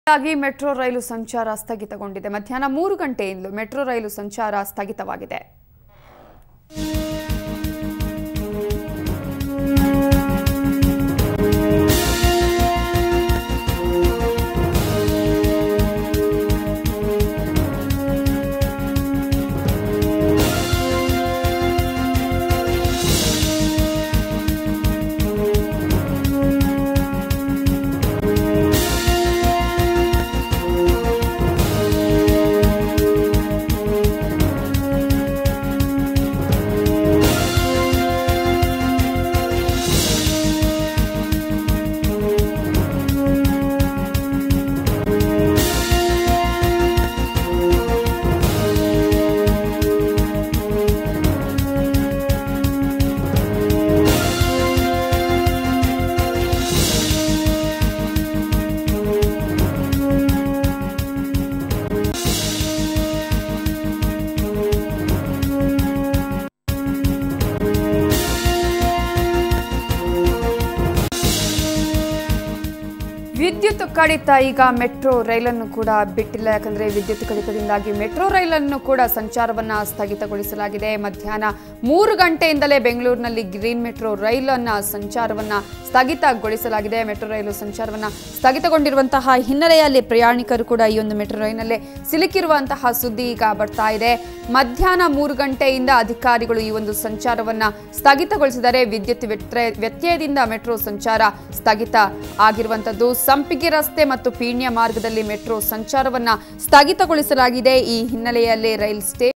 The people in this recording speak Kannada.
ಹಾಗಾಗಿ ಮೆಟ್ರೋ ರೈಲು ಸಂಚಾರ ಸ್ಥಗಿತಗೊಂಡಿದೆ ಮಧ್ಯಾಹ್ನ ಮೂರು ಗಂಟೆಯಿಂದಲೂ ಮೆಟ್ರೋ ರೈಲು ಸಂಚಾರ ಸ್ಥಗಿತವಾಗಿದೆ ವಿದ್ಯುತ್ ಕಡಿತ ಈಗ ಮೆಟ್ರೋ ರೈಲನ್ನು ಕೂಡ ಬಿಟ್ಟಿಲ್ಲ ಯಾಕಂದ್ರೆ ವಿದ್ಯುತ್ ಕಡಿತದಿಂದಾಗಿ ಮೆಟ್ರೋ ರೈಲನ್ನು ಕೂಡ ಸಂಚಾರವನ್ನ ಸ್ಥಗಿತಗೊಳಿಸಲಾಗಿದೆ ಮಧ್ಯಾಹ್ನ ಮೂರು ಗಂಟೆಯಿಂದಲೇ ಬೆಂಗಳೂರಿನಲ್ಲಿ ಗ್ರೀನ್ ಮೆಟ್ರೋ ರೈಲನ್ನ ಸಂಚಾರವನ್ನ ಸ್ಥಗಿತಗೊಳಿಸಲಾಗಿದೆ ಮೆಟ್ರೋ ರೈಲು ಸಂಚಾರವನ್ನ ಸ್ಥಗಿತಗೊಂಡಿರುವಂತಹ ಹಿನ್ನೆಲೆಯಲ್ಲಿ ಪ್ರಯಾಣಿಕರು ಕೂಡ ಈ ಒಂದು ಮೆಟ್ರೋ ರೈಲಿನಲ್ಲೇ ಸಿಲುಕಿರುವಂತಹ ಸುದ್ದಿ ಈಗ ಬರ್ತಾ ಇದೆ ಮಧ್ಯಾಹ್ನ ಮೂರು ಗಂಟೆಯಿಂದ ಅಧಿಕಾರಿಗಳು ಈ ಒಂದು ಸಂಚಾರವನ್ನ ಸ್ಥಗಿತಗೊಳಿಸಿದರೆ ವಿದ್ಯುತ್ ವ್ಯತ್ರೆ- ವ್ಯತ್ಯಯದಿಂದ ಮೆಟ್ರೋ ಸಂಚಾರ ಸ್ಥಗಿತ ಆಗಿರುವಂತದ್ದು ಸಂಪಿಗೆ ರಸ್ತೆ ಮತ್ತು ಪೀಣ್ಯ ಮಾರ್ಗದಲ್ಲಿ ಮೆಟ್ರೋ ಸಂಚಾರವನ್ನ ಸ್ಥಗಿತಗೊಳಿಸಲಾಗಿದೆ ಈ ಹಿನ್ನೆಲೆಯಲ್ಲಿ ರೈಲ್ ಸ್ಟೇ